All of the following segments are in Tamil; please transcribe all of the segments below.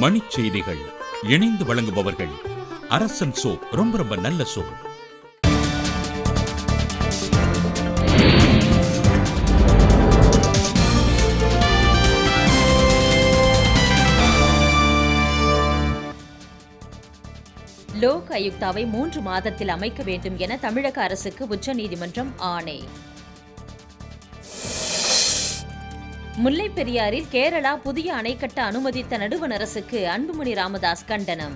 மணிச் செய்திகள் இணைந்து வழங்குபவர்கள் அரசன் சோ ரொம்ப ரொம்ப நல்ல சோ லோக் ஆயுக்தாவை மூன்று மாதத்தில் அமைக்க வேண்டும் என தமிழக அரசுக்கு உச்சநீதிமன்றம் ஆணை முல்லை பெரியாறில் கேரளா புதிய அணை கட்ட அனுமதித்த நடுவண் அரசுக்கு அன்புமணி ராமதாஸ் கண்டனம்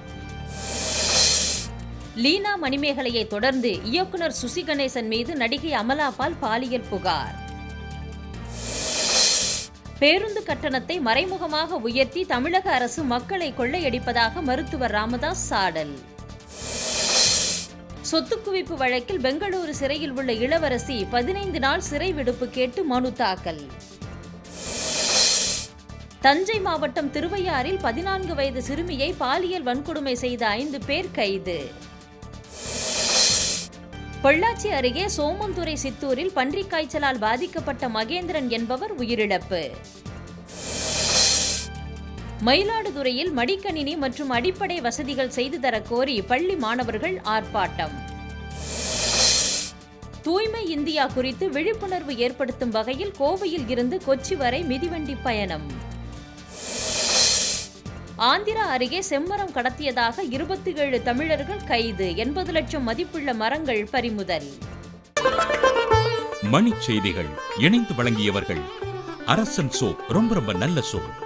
லீனா மணிமேகலையை தொடர்ந்து இயக்குனர் சுசி கணேசன் மீது நடிகை அமலாபால் பாலியல் புகார் பேருந்து கட்டணத்தை மறைமுகமாக உயர்த்தி தமிழக அரசு மக்களை கொள்ளையடிப்பதாக மருத்துவர் ராமதாஸ் சாடல் சொத்து குவிப்பு வழக்கில் பெங்களூரு சிறையில் உள்ள இளவரசி பதினைந்து நாள் சிறை விடுப்பு கேட்டு மனு தாக்கல் தஞ்சை மாவட்டம் திருவையாறில் பதினான்கு வயது சிறுமியை பாலியல் வன்கொடுமை செய்த ஐந்து பேர் கைது பொள்ளாச்சி அருகே சோமந்துறை சித்தூரில் பன்றிக் காய்ச்சலால் பாதிக்கப்பட்ட மகேந்திரன் என்பவர் உயிரிழப்பு மயிலாடுதுறையில் மடிக்கணினி மற்றும் அடிப்படை வசதிகள் செய்து தரக் கோரி பள்ளி மாணவர்கள் ஆர்ப்பாட்டம் தூய்மை இந்தியா குறித்து விழிப்புணர்வு ஏற்படுத்தும் வகையில் கோவையில் இருந்து கொச்சி வரை மிதிவண்டி பயணம் ஆந்திரா அருகே செம்மரம் கடத்தியதாக இருபத்தி ஏழு தமிழர்கள் கைது எண்பது லட்சம் மதிப்புள்ள மரங்கள் பறிமுதல் மணிச் செய்திகள் இணைந்து வழங்கியவர்கள் அரசன் சோ ரொம்ப ரொம்ப நல்ல சோ